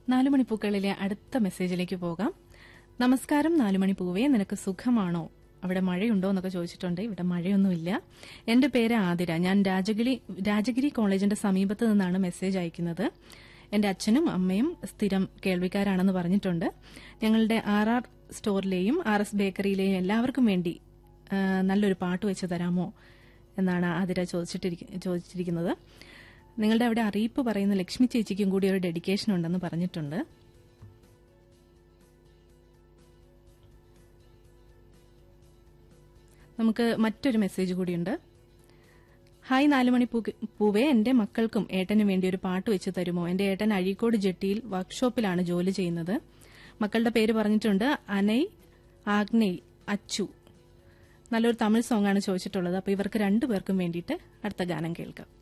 നാലുമണിപ്പൂക്കളിലെ അടുത്ത മെസ്സേജിലേക്ക് പോകാം നമസ്കാരം നാലുമണി പൂവേ നിനക്ക് സുഖമാണോ അവിടെ മഴയുണ്ടോ എന്നൊക്കെ ചോദിച്ചിട്ടുണ്ട് ഇവിടെ മഴയൊന്നുമില്ല എന്റെ പേര് ആതിര ഞാൻ രാജഗിരി രാജഗിരി കോളേജിന്റെ സമീപത്ത് നിന്നാണ് മെസ്സേജ് അയക്കുന്നത് എന്റെ അച്ഛനും അമ്മയും സ്ഥിരം കേൾവിക്കാരാണെന്ന് പറഞ്ഞിട്ടുണ്ട് ഞങ്ങളുടെ ആർ ആർ സ്റ്റോറിലെയും ആർ എസ് ബേക്കറിയിലെയും എല്ലാവർക്കും വേണ്ടി ആ, നല്ലൊരു പാട്ട് വെച്ച് തരാമോ എന്നാണ് ആതിര ചോദിച്ചിട്ടിരിക്ക- ചോദിച്ചിരിക്കുന്നത് നിങ്ങളുടെ അവിടെ അറിയിപ്പ് പറയുന്ന ലക്ഷ്മി ചേച്ചിക്കും കൂടി ഒരു ഡെഡിക്കേഷൻ ഉണ്ടെന്ന് പറഞ്ഞിട്ടുണ്ട് നമുക്ക് മറ്റൊരു മെസ്സേജ് കൂടിയുണ്ട് ഹായ് നാലുമണി പൂ- പൂവേ എന്റെ മക്കൾക്കും ഏട്ടനും വേണ്ടി ഒരു പാട്ട് വെച്ച് തരുമോ എന്റെ ഏട്ടൻ അഴീക്കോട് ജെട്ടിയിൽ വർക്ക്ഷോപ്പിലാണ് ജോലി ചെയ്യുന്നത് മക്കളുടെ പേര് പറഞ്ഞിട്ടുണ്ട് അനൈ ആഗ്നേയ് അച്ചു നല്ലൊരു തമിഴ് സോങ് ആണ് ചോദിച്ചിട്ടുള്ളത് അപ്പോൾ ഇവർക്ക് രണ്ടുപേർക്കും വേണ്ടിയിട്ട് അടുത്ത ഗാനം കേൾക്കാം